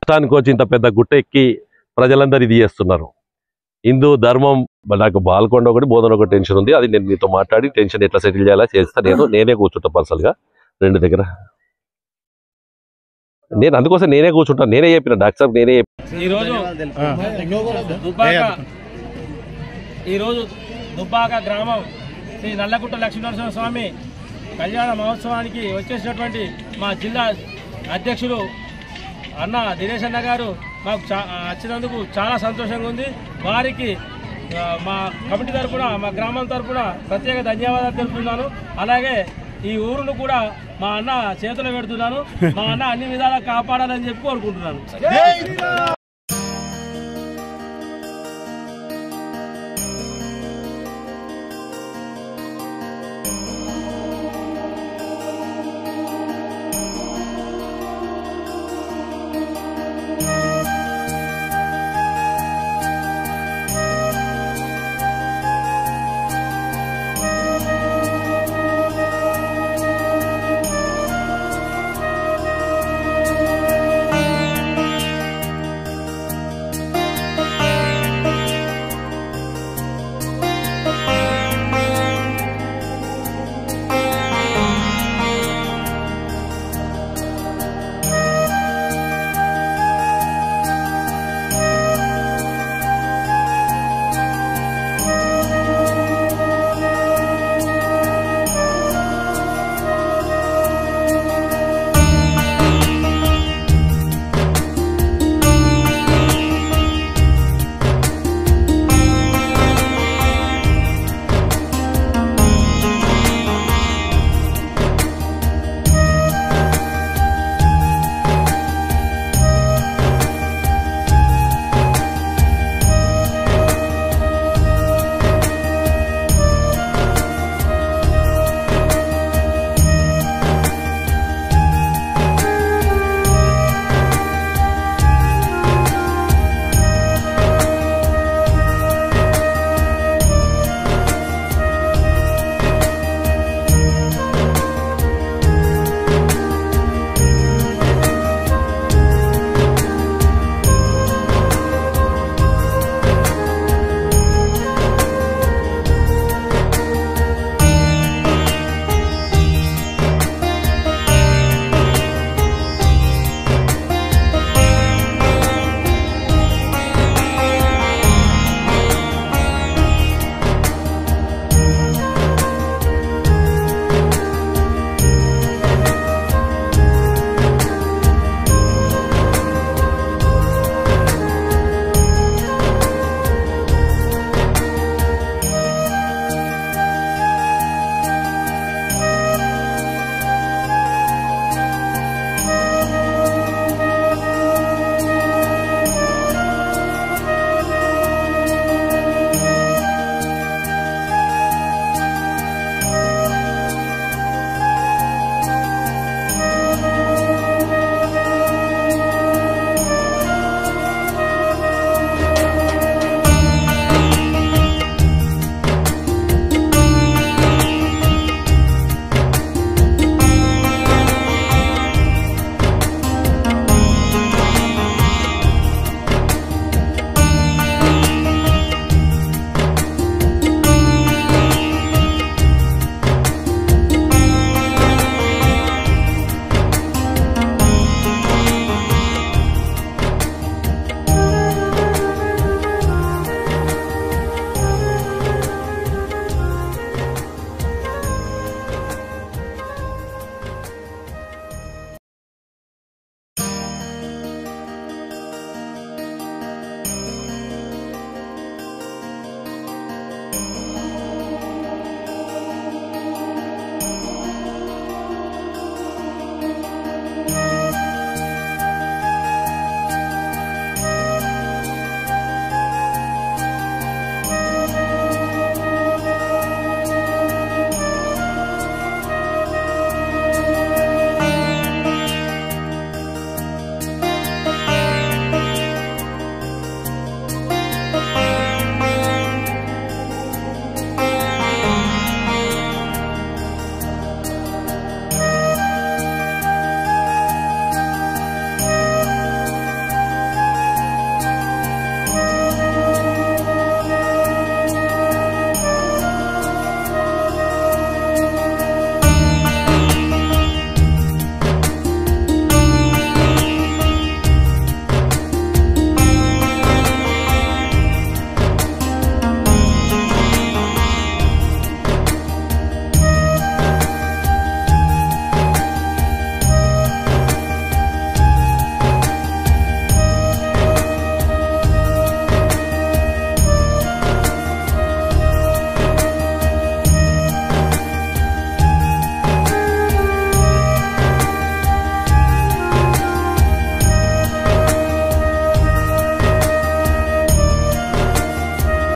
కష్టానికి వచ్చి ఇంత పెద్ద గుట్ట ఎక్కి ప్రజలందరూ ఇది చేస్తున్నారు హిందూ ధర్మం నాకు బాల్కొండ ఒకటి బోధన ఒకటి టెన్షన్ ఉంది అది నేను మీతో మాట్లాడి టెన్షన్ ఎట్లా సెటిల్ చేయాలా చేస్తా నేను నేనే కూర్చుంటా పర్సనల్ గా రెండు దగ్గర నేను అందుకోసం నేనే కూర్చుంటాను నేనే చెప్పిన డాక్టర్ సాబ్ నేనే చెప్పిన. ఈరోజు దుబ్బాక ఈరోజు దుబ్బాక గ్రామం శ్రీ నల్లగుట్ట లక్ష్మీనరసింహ స్వామి కళ్యాణ మహోత్సవానికి వచ్చేసినటువంటి మా జిల్లా అధ్యక్షులు అన్న దినేష్ అన్న గారు మాకు చా వచ్చినందుకు చాలా సంతోషంగా ఉంది వారికి ఆ, మా కమిటీ తరఫున మా గ్రామం తరఫున ప్రత్యేక ధన్యవాదాలు తెలుపుతున్నాను అలాగే ఈ ఊరును కూడా మా అన్న చేతులు పెడుతున్నాను మా అన్న అన్ని విధాలా కాపాడాలని చెప్పి కోరుకుంటున్నాను